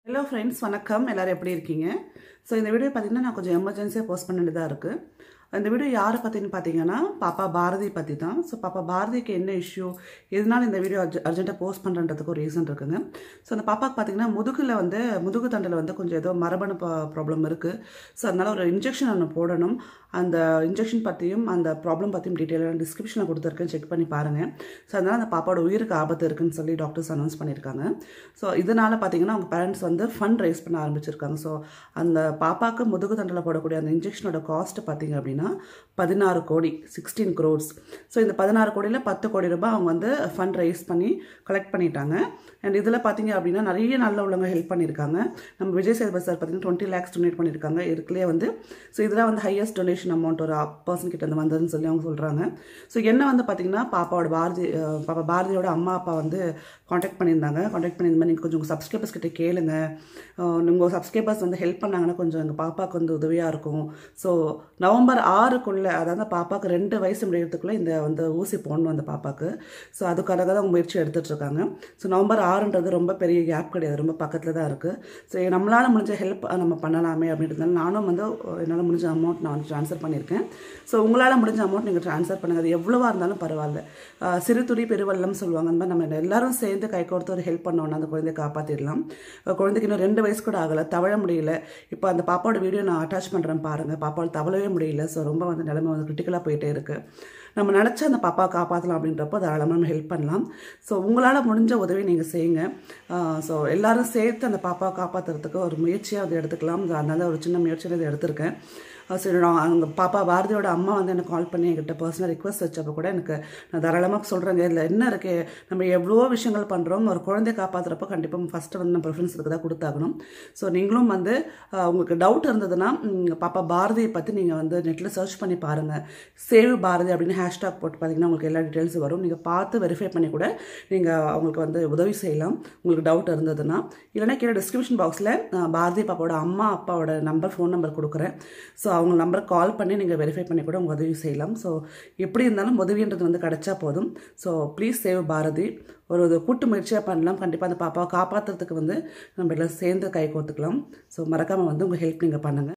hello friends வணக்கம் எல்லாரும் எப்படி இருக்கீங்க ஸோ இந்த வீடியோ பார்த்தீங்கன்னா நான் கொஞ்சம் எமர்ஜென்சியாக போஸ்ட் பண்ண வேண்டியதாக இருக்குது இந்த வீடியோ யாரை பற்றின்னு பார்த்தீங்கன்னா பாப்பா பாரதி பற்றி தான் ஸோ பாப்பா பாரதிக்கு என்ன இஷ்யூ எதனால இந்த வீடியோ அர்ஜெ அர்ஜென்ட்டாக போஸ்ட் பண்ணுறதுக்கு ஒரு ரீசன் இருக்குங்க ஸோ அந்த பாப்பாக்கு பார்த்தீங்கன்னா முதுகில் வந்து முதுகு தண்டில் வந்து கொஞ்சம் ஏதோ மரபணு ப்ராப்ளம் இருக்குது ஸோ அதனால் ஒரு இன்ஜெக்ஷன் ஒன்று போடணும் அந்த இன்ஜெக்ஷன் பற்றியும் அந்த ப்ராப்ளம் பற்றியும் டீட்டெயிலாக டிஸ்கிரிப்ஷனில் கொடுத்துருக்கேன் செக் பண்ணி பாருங்கள் ஸோ அதனால் அந்த பாப்பாவோட உயிருக்கு ஆபத்து இருக்குன்னு சொல்லி டாக்டர்ஸ் அனௌன்ஸ் பண்ணியிருக்காங்க ஸோ இதனால் பார்த்தீங்கன்னா அவங்க பேரண்ட்ஸ் வந்து ஃபண்ட் ரைஸ் பண்ண ஆரம்பிச்சிருக்காங்க ஸோ அந்த பாப்பாவுக்கு முதுகு தண்டில் போடக்கூடிய அந்த இன்ஜெக்ஷனோட காஸ்ட் பார்த்தீங்க அப்படின்னா பதினாறு கோடி சிக்ஸ்டீன் க்ரோர்ஸ் ஸோ இந்த பதினாறு கோடியில் பத்து கோடி ரூபாய் அவங்க வந்து ஃபண்ட் ரைஸ் பண்ணி கலெக்ட் பண்ணிட்டாங்க அண்ட் இதில் பார்த்தீங்க அப்படின்னா நிறைய நல்ல உள்ளவங்க ஹெல்ப் பண்ணியிருக்காங்க நம்ம விஜய் சேதுபதி சார் பார்த்தீங்கன்னா டுவெண்ட்டி லேக்ஸ் டொனேட் பண்ணியிருக்காங்க இதுக்குள்ளேயே வந்து ஸோ இதில் வந்து ஹையஸ்ட் டொனேஷன் அமௌண்ட் ஒரு பர்சன் கிட்ட இருந்து வந்ததுன்னு சொல்லி அவங்க சொல்கிறாங்க ஸோ என்ன வந்து பார்த்தீங்கன்னா பாப்பாவோட பாரதி அஹ் பாப்பா பாரதியோட அம்மா அப்பா வந்து காண்டாக்ட் பண்ணியிருந்தாங்க காண்டாக்ட் பண்ணி இந்த மாதிரி நீங்கள் கொஞ்சம் உங்கள் சப்ஸ்கிரைபர்ஸ் கிட்ட கேளுங்க உங்கள் சப்ஸ்கிரைபர்ஸ் வந்து ஹெல்ப் பண்ணாங்கன்னா கொஞ்சம் எங்கள் பாப்பாவுக்கு வந்து உதவியாக இருக்கும் ஸோ நவம்பர் ஆறுக்குள்ளே அதாவது பாப்பாவுக்கு ரெண்டு வயசு முடியறதுக்குள்ளே இந்த வந்து ஊசி போடணும் அந்த பாப்பாவுக்கு ஸோ அதுக்காக தான் அவங்க முயற்சி எடுத்துகிட்டு இருக்காங்க ஸோ நவம்பர் ஆறுன்றது ரொம்ப பெரிய கேப் கிடையாது ரொம்ப பக்கத்தில் தான் இருக்குது ஸோ நம்மளால் முடிஞ்ச ஹெல்ப் நம்ம பண்ணலாமே அப்படின்றதுனால நானும் வந்து என்னால் முடிஞ்ச அமௌண்ட் நான் வந்து ட்ரான்ஸ்ஃபர் பண்ணியிருக்கேன் ஸோ உங்களால் முடிஞ்ச அமௌண்ட் நீங்கள் ட்ரான்ஸ்ஃபர் பண்ணுங்கள் அது எவ்வளோவா இருந்தாலும் பரவாயில்ல ஆஹ் சிறு துளி பெருவெள்ளம் சொல்லுவாங்க அந்த மாதிரி நம்ம எல்லாரும் சேர்ந்து கை கோர்த்து ஒரு ஹெல்ப் பண்ணோன்னா அந்த குழந்தைய காப்பாற்றிடலாம் அஹ் குழந்தைக்கு இன்னும் ரெண்டு வயசு கூட ஆகலை தவழ முடியல இப்போ அந்த பாப்பாவோட வீடியோ நான் அட்டாச் பண்ணுறேன் பாருங்கள் பாப்பாவால் தவழவே முடியல ஸோ ரொம்ப வந்து நிலைமை வந்து கிரிட்டிக்கலாக போயிட்டே இருக்குது நம்ம நினச்சா அந்த பாப்பாவை காப்பாற்றலாம் அப்படின்றப்போ தாராளமாக நம்ம ஹெல்ப் பண்ணலாம் ஸோ உங்களால் முடிஞ்ச உதவி நீங்கள் செய்யுங்க ஸோ எல்லாரும் சேர்த்து அந்த பாப்பாவை காப்பாற்றுறதுக்கு ஒரு முயற்சியாக அதை எடுத்துக்கலாம் அதனால ஒரு சின்ன முயற்சியில் இதை எடுத்திருக்கேன் சரி நான் அந்த பாப்பா பாரதியோட அம்மா வந்து எனக்கு கால் பண்ணி என்கிட்ட பர்சனல் ரிக்வஸ்ட் வச்சப்போ கூட எனக்கு நான் தாராளமாக சொல்கிறேங்க இதில் என்ன இருக்குது நம்ம எவ்வளோ விஷயங்கள் பண்ணுறோம் ஒரு குழந்தைய காப்பாற்றுறப்போ கண்டிப்பாக ஃபஸ்ட்டு வந்து நம்ம ப்ரிஃபரன்ஸ் இதுக்கு தான் கொடுத்தாகணும் ஸோ நீங்களும் வந்து ஆஹ், உங்களுக்கு டவுட் இருந்ததுன்னா ம், பாப்பா பாரதியை பற்றி நீங்கள் வந்து நெட்டில் சர்ச் பண்ணி பாருங்கள் சேவ் பாரதி அப்படின்னு ஹேஷ்டாக் போட்டு பார்த்தீங்கன்னா உங்களுக்கு எல்லா டீட்டெயில்ஸும் வரும் நீங்கள் பார்த்து வெரிஃபை பண்ணி கூட நீங்கள் அவங்களுக்கு வந்து உதவி செய்யலாம் உங்களுக்கு டவுட் இருந்ததுன்னா இல்லைன்னா கீழே டிஸ்கிரிப்ஷன் பாக்ஸில் பாரதி பாப்பாவோட அம்மா அப்பாவோட நம்பர் ஃபோன் நம்பர் கொடுக்குறேன் ஸோ அவங்க நம்பரை கால் பண்ணி நீங்கள் வெரிஃபை பண்ணி கூட உங்கள் உதவி செய்யலாம் ஸோ எப்படி இருந்தாலும் உதவின்றது வந்து கிடைச்சா போதும் ஸோ ப்ளீஸ் சேவ் பாரதி ஒரு ஒரு கூட்டு முயற்சியாக பண்ணலாம் கண்டிப்பாக அந்த பாப்பாவை காப்பாற்றுறதுக்கு வந்து நம்ம எல்லாம் சேர்ந்து கை கோர்த்துக்கலாம் ஸோ மறக்காமல் வந்து உங்கள் ஹெல்ப் நீங்கள் பண்ணுங்கள்